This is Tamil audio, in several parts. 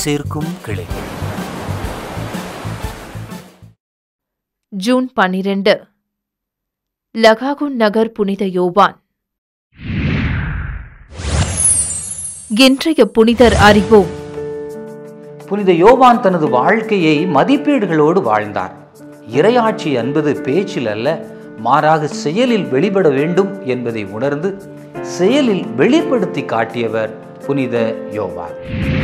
சேர்க்கும் கிளை ஜூன் பனிரெண்டு லகாகுன் நகர் புனித யோவான் இன்றைய புனிதர் அறிவோம் புனித யோவான் தனது வாழ்க்கையை மதிப்பீடுகளோடு வாழ்ந்தார் இறையாட்சி என்பது பேச்சில் அல்ல மாறாக செயலில் வெளிப்பட வேண்டும் என்பதை உணர்ந்து செயலில் வெளிப்படுத்தி காட்டியவர் புனித யோவான்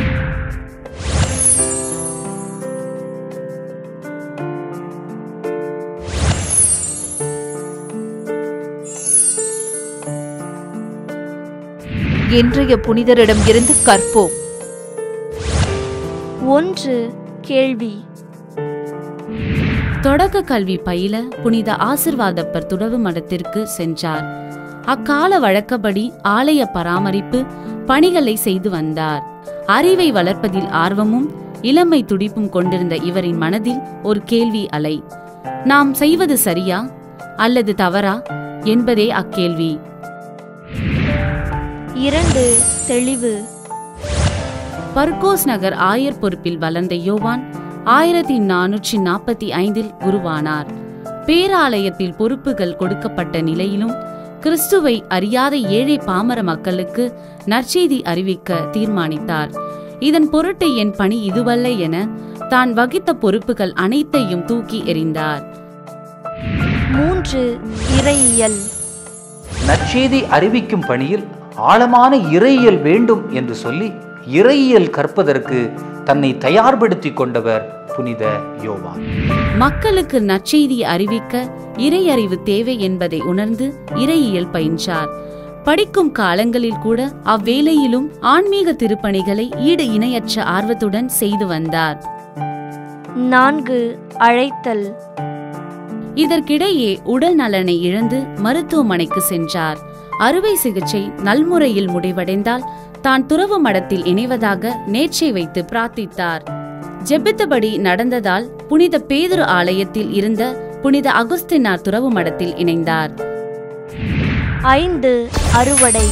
இன்றைய புனிதரிடம் இருந்து கற்போம் ஒன்று கேள்வி தொடக்க கல்வி பயில புனித ஆசிர்வாதப்பர் துறவு மடத்திற்கு சென்றார் அக்கால வழக்கப்படி ஆலய பராமரிப்பு பணிகளை செய்து வந்தார் அறிவை வளர்ப்பதில் ஆர்வமும் இளமை துடிப்பும் கொண்டிருந்த இவரின் மனதில் ஒரு கேள்வி அலை நாம் செய்வது சரியா அல்லது தவறா என்பதே அக்கேள்வி இரண்டு தெளிவு பர்கோஸ் நகர் ஆயர் பொறுப்பில் வளர்ந்த யோவான் ஆயிரத்தி நானூற்றி நாற்பத்தி ஐந்தில் குருவானார் பேராலயத்தில் பொறுப்புகள் கொடுக்கப்பட்ட நிலையிலும் கிறிஸ்துவை அறியாத ஏழை பாமர மக்களுக்கு நற்செய்தி அறிவிக்க தீர்மானித்தார் இதன் பொருட்டு என் பணி இதுவல்ல என தான் வகித்த பொறுப்புகள் அனைத்தையும் தூக்கி எறிந்தார் மூன்று இறையியல் நற்செய்தி அறிவிக்கும் பணியில் ஆழமான இறையியல் வேண்டும் என்று சொல்லி இறையியல் கற்பதற்கு தன்னை தயார்படுத்திக் கொண்டவர் புனித யோவான் மக்களுக்கு நற்செய்தி அறிவிக்க இறையறிவு தேவை என்பதை உணர்ந்து இறையியல் பயின்றார் படிக்கும் காலங்களில் கூட அவ்வேளையிலும் ஆன்மீக திருப்பணிகளை ஈடு இணையற்ற ஆர்வத்துடன் செய்து வந்தார் நான்கு அழைத்தல் இதற்கிடையே உடல் நலனை இழந்து மருத்துவமனைக்கு சென்றார் அறுவை சிகிச்சை நல்முறையில் முடிவடைந்தால் தான் துறவு மடத்தில் இணைவதாக நேர்ச்சை வைத்து பிரார்த்தித்தார் ஜெபித்தபடி நடந்ததால் புனித பேதுரு ஆலயத்தில் இருந்த புனித அகுஸ்தினார் துறவு மடத்தில் இணைந்தார் ஐந்து அறுவடை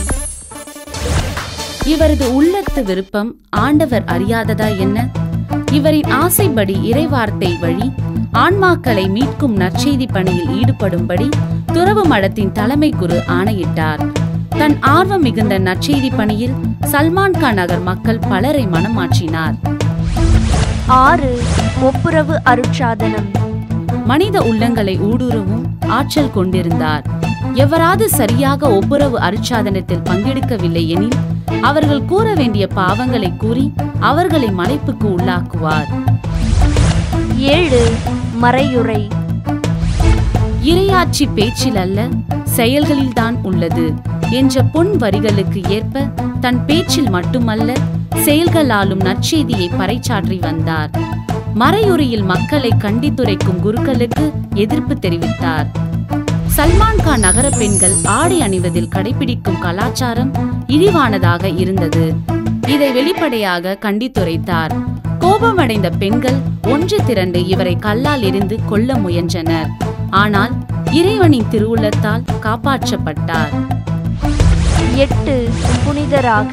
இவரது உள்ளத்து விருப்பம் ஆண்டவர் அறியாததா என்ன இவரின் ஆசைப்படி இறைவார்த்தை வழி ஆன்மாக்களை மீட்கும் நற்செய்தி பணியில் ஈடுபடும்படி துறவு மடத்தின் தலைமை குரு ஆணையிட்டார் தன் ஆர்வம் மிகுந்த நற்செய்தி பணியில் சல்மான்கா நகர் மக்கள் பலரை மனமாற்றினார் ஆறு ஒப்புரவு அருட்சாதனம் மனித உள்ளங்களை ஊடுருவும் ஆற்றல் கொண்டிருந்தார் எவராது சரியாக ஒப்புரவு அருட்சாதனத்தில் பங்கெடுக்கவில்லை எனில் அவர்கள் கூற வேண்டிய பாவங்களை கூறி அவர்களை மலைப்புக்கு உள்ளாக்குவார் ஏழு மறையுறை இரையாட்சி பேச்சில் அல்ல செயல்களில்தான் உள்ளது என்ற பொன் வரிகளுக்கு ஏற்ப தன் பேச்சில் மட்டுமல்ல செயல்களாலும் நற்செய்தியை பறைசாற்றி வந்தார் மறையுறையில் மக்களை கண்டித்துரைக்கும் குருக்களுக்கு எதிர்ப்பு தெரிவித்தார் சல்மான் கான் நகர பெண்கள் ஆடை அணிவதில் கடைபிடிக்கும் கலாச்சாரம் இழிவானதாக இருந்தது இதை வெளிப்படையாக கண்டித்துரைத்தார் கோபமடைந்த பெண்கள் ஒன்று திரண்டு இவரை கல்லால் எறிந்து கொல்ல முயன்றனர் ஆனால் இறைவனின் திருவுள்ளத்தால் காப்பாற்றப்பட்டார் எட்டு புனிதராக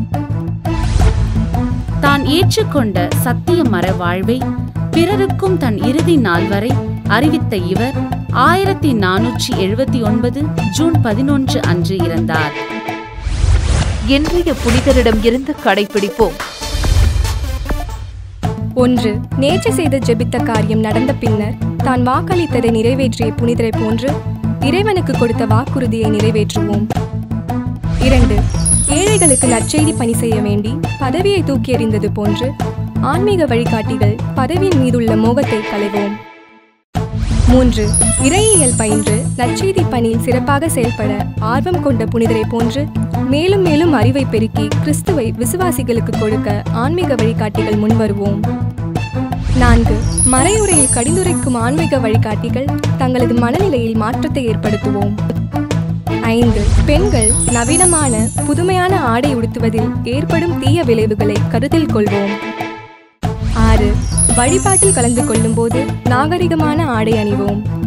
தான் ஏற்றுக்கொண்ட சத்திய மர வாழ்வை பிறருக்கும் தன் இறுதி நாள் வரை அறிவித்த இவர் ஆயிரத்தி நானூற்றி எழுபத்தி ஒன்பது ஜூன் பதினொன்று அன்று இறந்தார் இன்றைய புனிதரிடம் இருந்து கடைபிடிப்போம் ஒன்று நேற்று செய்த ஜெபித்த காரியம் நடந்த பின்னர் தான் வாக்களித்ததை நிறைவேற்றிய புனிதரை போன்று இறைவனுக்கு கொடுத்த வாக்குறுதியை நிறைவேற்றுவோம் இரண்டு ஏழைகளுக்கு நற்செய்தி பணி செய்ய வேண்டி பதவியை தூக்கி எறிந்தது போன்று ஆன்மீக வழிகாட்டிகள் பதவியின் மீதுள்ள மோகத்தை களைவோம் மூன்று இறையியல் பயின்று நற்செய்தி பணியில் சிறப்பாக செயல்பட ஆர்வம் கொண்ட புனிதரை போன்று மேலும் மேலும் அறிவை பெருக்கி கிறிஸ்துவை விசுவாசிகளுக்கு கொடுக்க ஆன்மீக வழிகாட்டிகள் முன்வருவோம் நான்கு மறையுறையில் கடிந்துரைக்கும் ஆன்மீக வழிகாட்டிகள் தங்களது மனநிலையில் மாற்றத்தை ஏற்படுத்துவோம் ஐந்து பெண்கள் நவீனமான புதுமையான ஆடை உடுத்துவதில் ஏற்படும் தீய விளைவுகளை கருத்தில் கொள்வோம் ஆறு வழிபாட்டில் கலந்து கொள்ளும்போது நாகரிகமான ஆடை அணிவோம்